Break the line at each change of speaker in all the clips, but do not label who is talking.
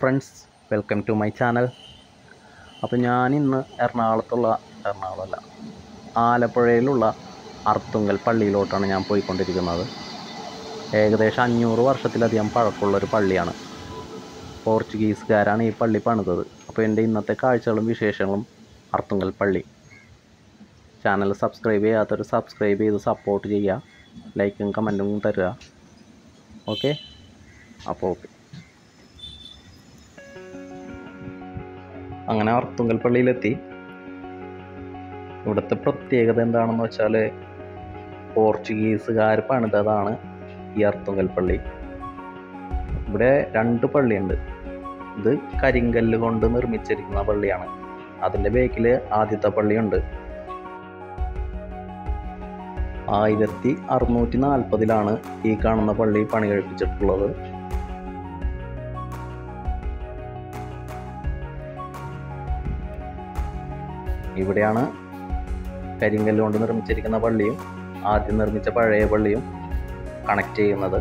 friends welcome to my channel അപ്പോൾ ഞാൻ ഇന്ന് എറണാകുളത്തുള്ള എറണാകുളമല്ല ആലപ്പുഴയിലുള്ള അർത്തുങ്കൽ പള്ളിയിലോട്ടാണ് ഞാൻ പോയിക്കൊണ്ടിരിക്കുന്നത് ഏകദേശം അഞ്ഞൂറ് വർഷത്തിലധികം പഴക്കമുള്ളൊരു പള്ളിയാണ് പോർച്ചുഗീസുകാരാണ് ഈ പള്ളി പണിതത് അപ്പോൾ എൻ്റെ ഇന്നത്തെ കാഴ്ചകളും വിശേഷങ്ങളും അർത്തുങ്കൽ പള്ളി ചാനൽ സബ്സ്ക്രൈബ് ചെയ്യാത്തൊരു സബ്സ്ക്രൈബ് ചെയ്ത് സപ്പോർട്ട് ചെയ്യുക ലൈക്കും കമൻറ്റും തരിക ഓക്കെ അപ്പോൾ ഓക്കെ അങ്ങനെ അർത്തുങ്കൽ പള്ളിയിലെത്തി ഇവിടുത്തെ പ്രത്യേകത എന്താണെന്ന് വെച്ചാൽ പോർച്ചുഗീസുകാർ പണിതതാണ് ഈ അർത്തുങ്കൽ പള്ളി ഇവിടെ രണ്ട് പള്ളിയുണ്ട് ഇത് കരിങ്കല്ല് കൊണ്ട് നിർമ്മിച്ചിരിക്കുന്ന പള്ളിയാണ് അതിൻ്റെ ബേക്കിൽ ആദ്യത്തെ പള്ളിയുണ്ട് ആയിരത്തി അറുന്നൂറ്റി നാൽപ്പതിലാണ് ഈ കാണുന്ന പള്ളി പണി കഴിപ്പിച്ചിട്ടുള്ളത് ഇവിടെയാണ് കരിങ്കല്ല് കൊണ്ട് നിർമ്മിച്ചിരിക്കുന്ന പള്ളിയും ആദ്യം നിർമ്മിച്ച പഴയ പള്ളിയും കണക്ട് ചെയ്യുന്നത്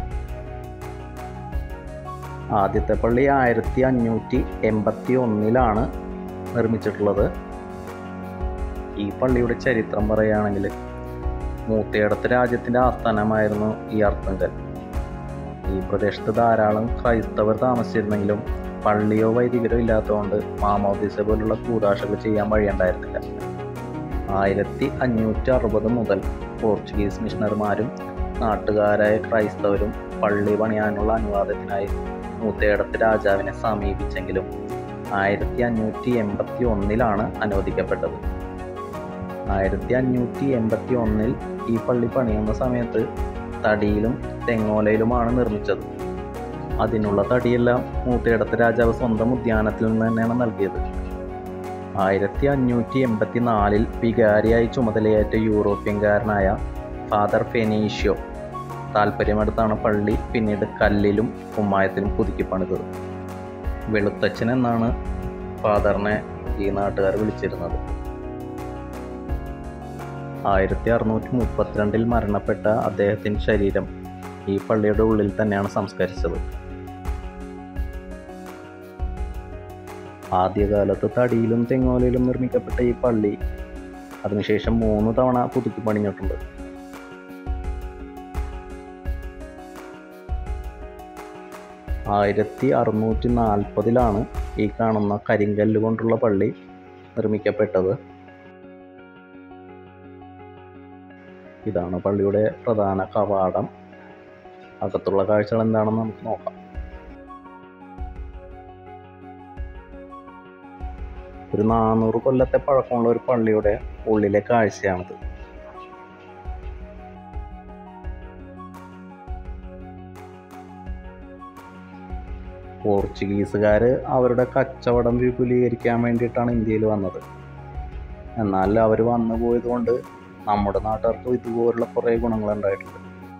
ആദ്യത്തെ പള്ളി ആയിരത്തി അഞ്ഞൂറ്റി എൺപത്തി ഒന്നിലാണ് നിർമ്മിച്ചിട്ടുള്ളത് ഈ പള്ളിയുടെ ചരിത്രം പറയുകയാണെങ്കിൽ മൂത്തയിടത്ത് രാജ്യത്തിൻ്റെ ആസ്ഥാനമായിരുന്നു ഈ അർത്തങ്കൽ ഈ പ്രദേശത്ത് ധാരാളം ക്രൈസ്തവർ താമസിച്ചിരുന്നെങ്കിലും പള്ളിയോ വൈദികരോ ഇല്ലാത്തതുകൊണ്ട് മാമോദിസ പോലുള്ള കൂതാശകൾ ചെയ്യാൻ വഴിയുണ്ടായിരുന്നില്ല ആയിരത്തി അഞ്ഞൂറ്റി അറുപത് മുതൽ പോർച്ചുഗീസ് മിഷണർമാരും നാട്ടുകാരായ ക്രൈസ്തവരും പള്ളി പണിയാനുള്ള അനുവാദത്തിനായി മൂത്തയിടത്ത് രാജാവിനെ സമീപിച്ചെങ്കിലും ആയിരത്തി അഞ്ഞൂറ്റി എൺപത്തി ഒന്നിലാണ് അനുവദിക്കപ്പെട്ടത് ആയിരത്തി അഞ്ഞൂറ്റി എൺപത്തി ഒന്നിൽ ഈ പള്ളി പണിയുന്ന സമയത്ത് തടിയിലും തെങ്ങോലയിലുമാണ് നിർമ്മിച്ചത് അതിനുള്ള തടിയെല്ലാം മൂത്തയിടത്ത് രാജാവ് സ്വന്തം ഉദ്യാനത്തിൽ നിന്ന് തന്നെയാണ് നൽകിയത് ആയിരത്തി അഞ്ഞൂറ്റി എൺപത്തി നാലിൽ വികാരിയായി ചുമതലയേറ്റ യൂറോപ്യൻകാരനായ ഫാദർ ഫെനീഷ്യോ താല്പര്യമെടുത്താണ് പള്ളി പിന്നീട് കല്ലിലും കുമ്മായത്തിലും പുതുക്കി പണിതത് വെളുത്തച്ഛൻ എന്നാണ് ഫാദറിനെ ഈ നാട്ടുകാർ വിളിച്ചിരുന്നത് ആയിരത്തി അറുന്നൂറ്റി മുപ്പത്തിരണ്ടിൽ മരണപ്പെട്ട അദ്ദേഹത്തിൻ്റെ ശരീരം ഈ പള്ളിയുടെ ഉള്ളിൽ തന്നെയാണ് സംസ്കരിച്ചത് ആദ്യകാലത്ത് തടിയിലും തെങ്ങോലയിലും നിർമ്മിക്കപ്പെട്ട ഈ പള്ളി അതിനുശേഷം മൂന്ന് തവണ പുതുക്കി പണിഞ്ഞിട്ടുണ്ട് ആയിരത്തി അറുന്നൂറ്റി നാൽപ്പതിലാണ് ഈ കാണുന്ന കരിങ്കല്ല് കൊണ്ടുള്ള പള്ളി നിർമ്മിക്കപ്പെട്ടത് ഇതാണ് പള്ളിയുടെ പ്രധാന കവാടം അകത്തുള്ള കാഴ്ചകൾ എന്താണെന്ന് നമുക്ക് നോക്കാം ഒരു നാനൂറ് കൊല്ലത്തെ പഴക്കമുള്ള ഒരു പള്ളിയുടെ ഉള്ളിലെ കാഴ്ചയാണിത് പോർച്ചുഗീസുകാർ അവരുടെ കച്ചവടം വിപുലീകരിക്കാൻ വേണ്ടിയിട്ടാണ് ഇന്ത്യയിൽ വന്നത് എന്നാൽ അവർ വന്നു പോയതുകൊണ്ട് നമ്മുടെ നാട്ടുകാർക്ക് ഇതുപോലുള്ള കുറേ ഗുണങ്ങൾ ഉണ്ടായിട്ടുണ്ട്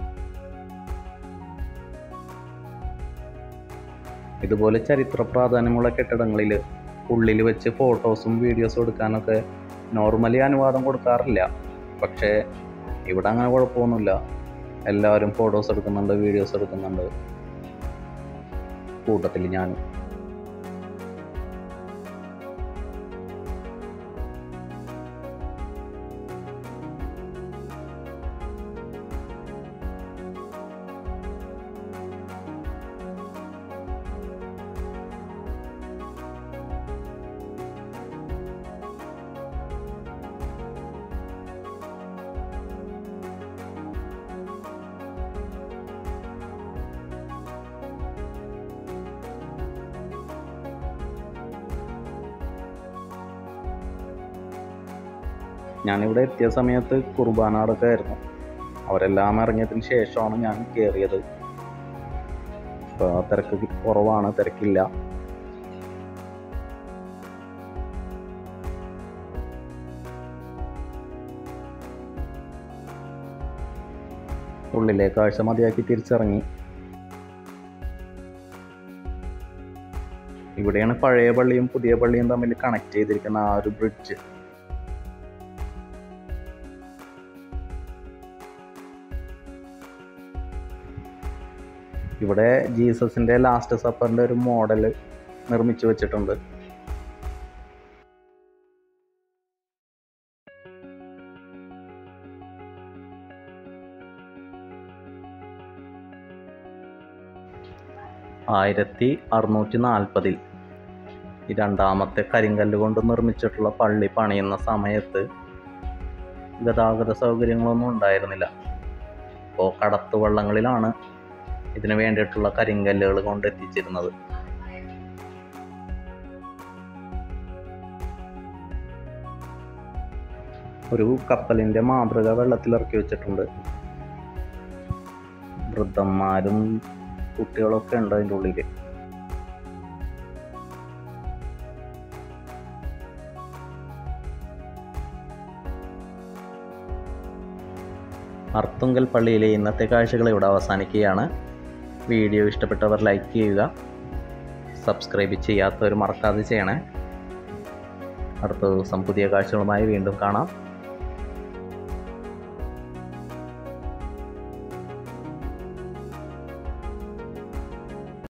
ഇതുപോലെ ചരിത്ര പ്രാധാന്യമുള്ള കെട്ടിടങ്ങളിൽ ഉള്ളിൽ വെച്ച് ഫോട്ടോസും വീഡിയോസും എടുക്കാനൊക്കെ നോർമലി അനുവാദം കൊടുക്കാറില്ല പക്ഷേ ഇവിടെ അങ്ങനെ കുഴപ്പമൊന്നുമില്ല എല്ലാവരും ഫോട്ടോസ് എടുക്കുന്നുണ്ട് വീഡിയോസ് എടുക്കുന്നുണ്ട് കൂട്ടത്തിൽ ഞാനും ഞാനിവിടെ എത്തിയ സമയത്ത് കുർബാന നടക്കായിരുന്നു അവരെല്ലാം ഇറങ്ങിയതിന് ശേഷമാണ് ഞാൻ കയറിയത് ഇപ്പോൾ തിരക്ക് കുറവാണ് തിരക്കില്ല ഉള്ളിലെ കാഴ്ച മതിയാക്കി തിരിച്ചിറങ്ങി ഇവിടെയാണ് പഴയ പള്ളിയും പുതിയ പള്ളിയും തമ്മിൽ കണക്ട് ചെയ്തിരിക്കുന്ന ആ ഒരു ബ്രിഡ്ജ് ഇവിടെ ജീസസിൻ്റെ ലാസ്റ്റ് സപ്പറിൻ്റെ ഒരു മോഡൽ നിർമ്മിച്ചു വച്ചിട്ടുണ്ട് ആയിരത്തി അറുന്നൂറ്റി നാൽപ്പതിൽ ഈ രണ്ടാമത്തെ കരിങ്കല്ല് കൊണ്ട് നിർമ്മിച്ചിട്ടുള്ള പള്ളി പണിയുന്ന സമയത്ത് ഗതാഗത സൗകര്യങ്ങളൊന്നും ഉണ്ടായിരുന്നില്ല അപ്പോൾ കടത്തു വള്ളങ്ങളിലാണ് ഇതിനു വേണ്ടിയിട്ടുള്ള കരിങ്കല്ലുകൾ കൊണ്ട് എത്തിച്ചിരുന്നത് ഒരു കപ്പലിൻ്റെ മാതൃക വെള്ളത്തിലിറക്കി വെച്ചിട്ടുണ്ട് വൃദ്ധന്മാരും കുട്ടികളൊക്കെ ഉണ്ട് അതിൻ്റെ ഉള്ളിൽ അർത്തുങ്കൽ പള്ളിയിലെ ഇന്നത്തെ കാഴ്ചകൾ ഇവിടെ അവസാനിക്കുകയാണ് വീഡിയോ ഇഷ്ടപ്പെട്ടവർ ലൈക്ക് ചെയ്യുക സബ്സ്ക്രൈബ് ചെയ്യാത്തവർ മറക്കാതെ ചെയ്യണേ അടുത്ത ദിവസം പുതിയ കാഴ്ചകളുമായി വീണ്ടും കാണാം